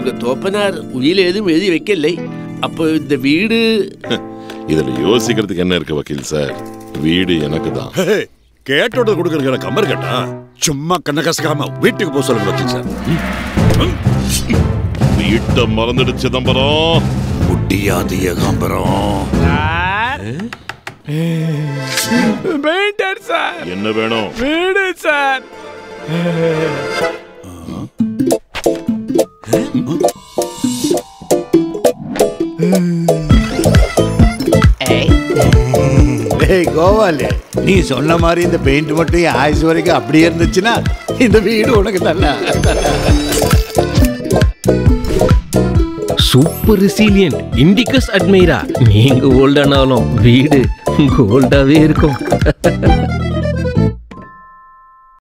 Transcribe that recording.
உங்க தோப்பனார் உயில எதுவும் எழுதி வைக்கலை அப்போ இந்த வீடு இதுல யோசிக்கிறதுக்கு என்ன இருக்கு வக்கீல் சார் வீடு எனக்கு தான் கேட்டோட கொடுக்கறதுக்கு கம்பர் கேட்டா சும்மா கண்ண கசக்காம வீட்டுக்கு போக சொல்லுங்க வக்கீல் சார் வீட்டை மறந்துடு சிதம்பரம் முடியாது ஏகாம்பரம் பெயிண்டர் சார் என்ன வேணும் வீடு சார் டேய் கோவாலு நீ சொன்ன மாதிரி இந்த பெயிண்ட் மட்டும் என் ஆயுசு வரைக்கும் அப்படியே இருந்துச்சுன்னா இந்த வீடு உனக்கு தரல சூப்பர் ரெசிலியன்ட் இண்டிகஸ் அட்மைரா நீங்க ஓல்டானாலும் வீடு கோல்டாவே இருக்கும்